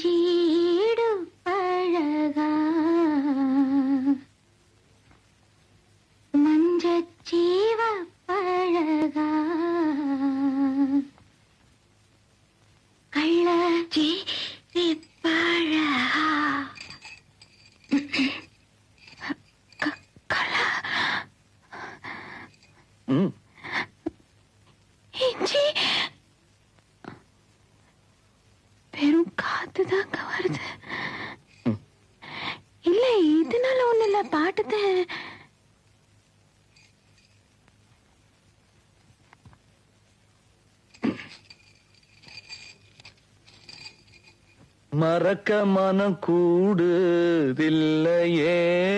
இஞ்சீடு பழகா மஞ்சச்சீவ பழகா கள்ளச்சி பழகா க- கள்ள ம் இஞ்சி வெறும் காத்துதாங்க வருது இல்ல இதனால ஒண்ணு இல்ல பாட்டுதான் மறக்க மனம் கூடுதில்லையே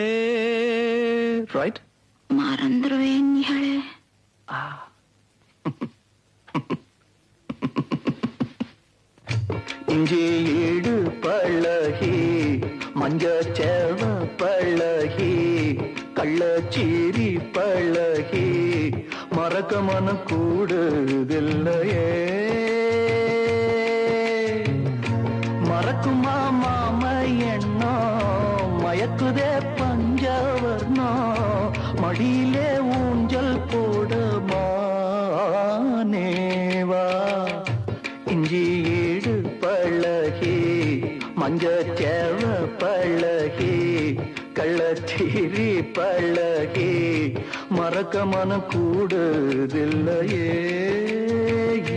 ரைட் மறந்துருவேன் இவளே இஞ்சி ஈடு பழகி மஞ்சச்சேவ பழகி கள்ளச்சீரி பழகி மறக்க மனம் கூடுதில்லையே மறக்குமா மாம எண்ணோ மயக்குதே பஞ்சவர்ணோ மடியிலே ஊஞ்சல் போடுமானேவா இஞ்சி ஈடு பழகி மஞ்சச்சேவ பழகி கள்ளச்சீரி பழகி மறக்க மனம் கூடுதில்லையே ஏ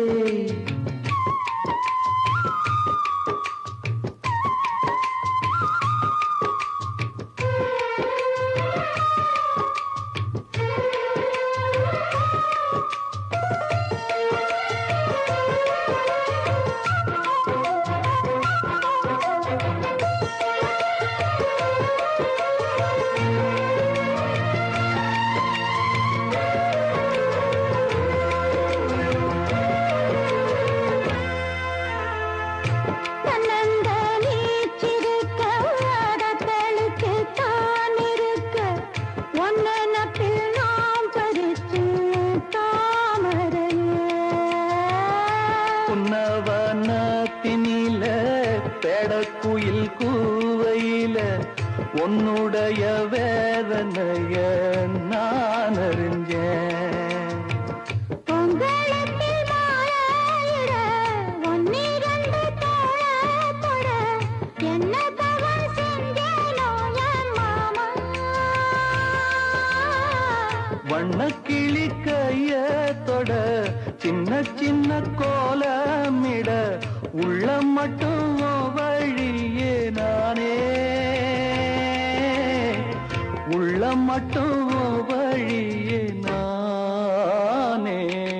தன்னந்த நீச்சிருக்க அதத்தளுக்கு தான் இருக்க ஒன்ன நப்பில் நாம் பறிச்சு தாமரையே புன்னவனத்தினில பெடக்குயில் கூவையில உன்னுடைய வேதனைய நான் அறிஞ்சேன் பொங்கலத்தில் மாலையிட ஒன்னிரண்டு தோழ தொட என்ன தவம் செஞ்சேனோ என் மாமா வண்ணக்கிளி கைய தொட சின்ன சின்ன கோலமிட உள்ளம் மட்டும் உன் வழியே நானே உள்ளம் மட்டும் உன் வழியே நானே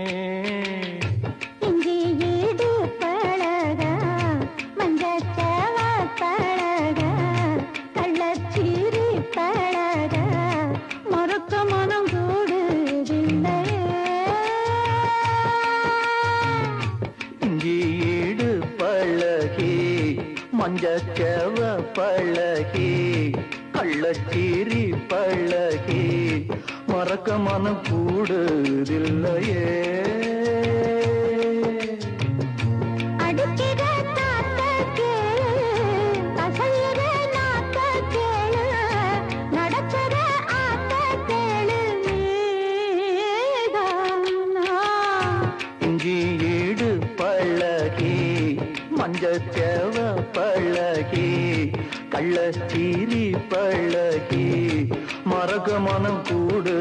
இஞ்சி ஈடு பழக மஞ்சச்சேவ பழக கள்ளச்சீரி பழக மறுக்க மனம் கூடுதில்லையே இஞ்சி ஈடு பழகி மஞ்சச்சேவ பழகி கள்ளச்சீரி பழகி மறக்க மனம் கூடுதில்லையே அடிக்கிற தாத்த கேளு அசையிற நாத்த கேளு நடக்கிற ஆத்த கேளு நீதானா இஞ்சி ஈடு பழகி மஞ்சச்சேவ பழகி கள்ளச்சீரி பழகி மறக்க மனம் கூடு